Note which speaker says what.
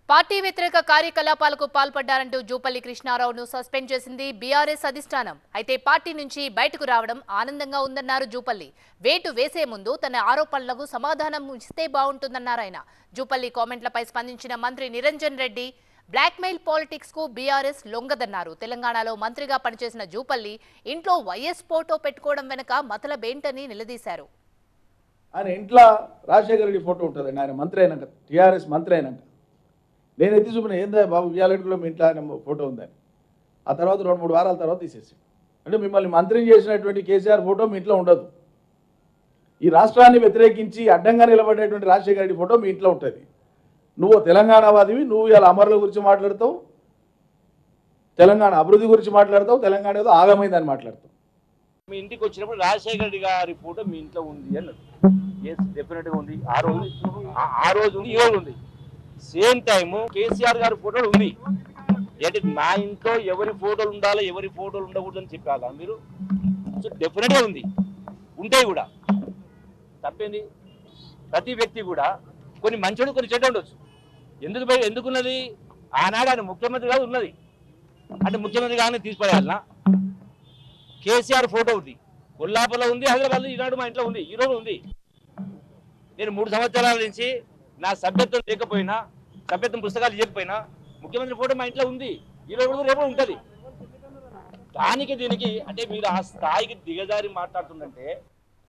Speaker 1: party వ్యతిరేక కార్యకలాపాలకు పాల్పడ్డారంటూ జూపల్లి కృష్ణారావును సస్పెండ్ చేసింది బీఆర్ఎస్ అధిష్టానం అయితే పార్టీ నుంచి బయటకు రావడం ఆనందంగా ఉందన్నారు జూపల్లి వేటు వేసే ముందు తన ఆరోపణలకు సమాధానం ఇస్తే బాగుంటుందన్నారు ఆయన జూపల్లి కామెంట్లపై స్పందించిన మంత్రి నిరంజన్ రెడ్డి బ్లాక్మెయిల్ పాలిటిక్స్ కు బీఆర్ఎస్ లొంగదన్నారు తెలంగాణలో మంత్రిగా పనిచేసిన జూపల్లి ఇంట్లో వైఎస్ ఫోటో పెట్టుకోవడం వెనుక మతలబేంటని నిలదీశారు
Speaker 2: ఆయన ఇంట్లో రాజశేఖర రెడ్డి ఫోటో ఉంటుందండి ఆయన మంత్రి అయినాక టీఆర్ఎస్ మంత్రి అయినాక నేను ఎత్తి చూపిన ఏందా బాబు విజయాలరెడ్డిలో మీ ఇంట్లో ఆయన ఫోటో ఉందని ఆ తర్వాత రెండు మూడు వారాల తర్వాత తీసేసి అంటే మిమ్మల్ని మంత్రిని చేసినటువంటి కేసీఆర్ ఫోటో మీ ఇంట్లో ఉండదు ఈ రాష్ట్రాన్ని వ్యతిరేకించి అడ్డంగా నిలబడేటువంటి రాజశేఖర రెడ్డి ఫోటో మీ ఇంట్లో ఉంటుంది నువ్వు తెలంగాణవాదివి నువ్వు ఇలా అమరుల గురించి మాట్లాడతావు తెలంగాణ అభివృద్ధి గురించి మాట్లాడతావు తెలంగాణ ఏదో ఆగమైందని మాట్లాడతావు
Speaker 3: మీ ఇంటికి వచ్చినప్పుడు రాజశేఖర రెడ్డి గారి ఫోటో మీ ఇంట్లో ఉంది అన్నది ఎస్ డెఫినెట్ గా ఉంది ఆ రోజు ఆ- ఆ రోజు ఉంది ఈ రోజు ఉంది సేమ్ టైం కేసీఆర్ గారి ఫోటో ఉంది ఏంటి మా ఇంట్లో ఎవరి ఫోటోలు ఉండాలో ఎవరి ఫోటోలు ఉండకూడదు అని చెప్పాలా మీరు సో డెఫినెట్ గా ఉంది ఉంటాయి కూడా తప్పేంది ప్రతి వ్యక్తి కూడా కొన్ని మంచోడు కొన్ని చెడ్డ ఉండొచ్చు ఎందుకు పోయి- ఎందుకున్నది ఆనాడు ఆయన ముఖ్యమంత్రి కాదు ఉన్నది అంటే ముఖ్యమంత్రి కానీ తీసిపోయాలనా కేసీఆర్ ఫోటో ఉంది కొల్లాపూర్లో ఉంది హైదరాబాద్లో ఈనాడు మా ఇంట్లో ఉంది ఈరోజు ఉంది నేను మూడు సంవత్సరాల నుంచి నా సభ్యత్వం లేకపోయినా సభ్యత్వం పుస్తకాలు ఇవ్వకపోయినా ముఖ్యమంత్రి ఫోటో మా ఇంట్లో ఉంది ఈరోజు కూడా రేపు ఉంటుంది దానికి దీనికి అంటే మీరు ఆ స్థాయికి దిగజారి మాట్లాడుతుందంటే